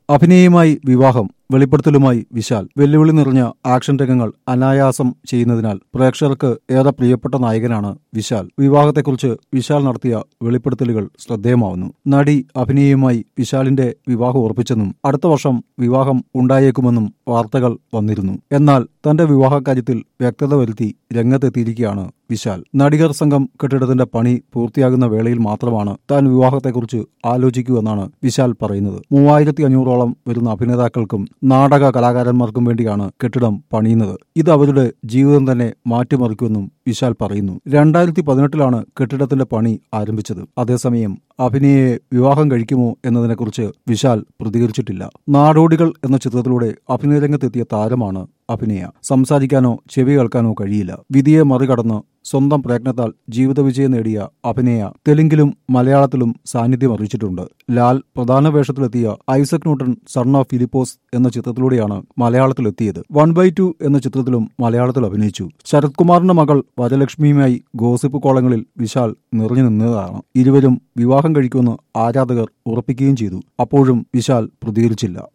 അഭിനയവുമായി വിവാഹം വെളിപ്പെടുത്തലുമായി വിശാൽ വെല്ലുവിളി നിറഞ്ഞ ആക്ഷൻ രംഗങ്ങൾ അനായാസം ചെയ്യുന്നതിനാൽ പ്രേക്ഷകർക്ക് ഏറെ പ്രിയപ്പെട്ട നായകനാണ് വിശാൽ വിവാഹത്തെക്കുറിച്ച് വിശാൽ നടത്തിയ വെളിപ്പെടുത്തലുകൾ ശ്രദ്ധേയമാവുന്നു നടി അഭിനയവുമായി വിശാലിന്റെ വിവാഹം ഉറപ്പിച്ചെന്നും അടുത്ത വർഷം വിവാഹം ഉണ്ടായേക്കുമെന്നും വാർത്തകൾ വന്നിരുന്നു എന്നാൽ തന്റെ വിവാഹകാര്യത്തിൽ വ്യക്തത വരുത്തി രംഗത്തെത്തിയിരിക്കുകയാണ് വിശാൽ നടികർ സംഘം കെട്ടിടത്തിന്റെ പണി പൂർത്തിയാകുന്ന വേളയിൽ മാത്രമാണ് താൻ വിവാഹത്തെക്കുറിച്ച് ആലോചിക്കൂവെന്നാണ് വിശാൽ പറയുന്നത് മൂവായിരത്തി അഞ്ഞൂറോളം വരുന്ന അഭിനേതാക്കൾക്കും നാടക കലാകാരന്മാർക്കും വേണ്ടിയാണ് കെട്ടിടം പണിയുന്നത് ഇത് അവരുടെ ജീവിതം തന്നെ മാറ്റിമറിക്കുമെന്നും വിശാൽ പറയുന്നു രണ്ടായിരത്തി പതിനെട്ടിലാണ് കെട്ടിടത്തിന്റെ പണി ആരംഭിച്ചത് അതേസമയം അഭിനയെ വിവാഹം കഴിക്കുമോ എന്നതിനെക്കുറിച്ച് വിശാൽ പ്രതികരിച്ചിട്ടില്ല നാടോടികൾ എന്ന ചിത്രത്തിലൂടെ അഭിനയരംഗത്തെത്തിയ താരമാണ് അഭിനയ സംസാരിക്കാനോ ചെവി കേൾക്കാനോ കഴിയില്ല വിധിയെ മറികടന്ന് സ്വന്തം പ്രയത്നത്താൽ ജീവിത വിജയം നേടിയ അഭിനയ തെലുങ്കിലും മലയാളത്തിലും സാന്നിധ്യം അറിയിച്ചിട്ടുണ്ട് ലാൽ പ്രധാന വേഷത്തിലെത്തിയ Isaac Newton son of Philipose എന്ന ചിത്രത്തിലൂടെയാണ് മലയാളത്തിലെത്തിയത് വൺ ബൈ ടു എന്ന ചിത്രത്തിലും മലയാളത്തിൽ അഭിനയിച്ചു ശരത് കുമാറിന്റെ മകൾ വരലക്ഷ്മിയുമായി ഗോസിപ്പ് കോളങ്ങളിൽ വിശാൽ നിറഞ്ഞു നിന്നതാണ് ഇരുവരും വിവാഹം കഴിക്കുമെന്ന് ആരാധകർ ഉറപ്പിക്കുകയും ചെയ്തു അപ്പോഴും വിശാൽ പ്രതികരിച്ചില്ല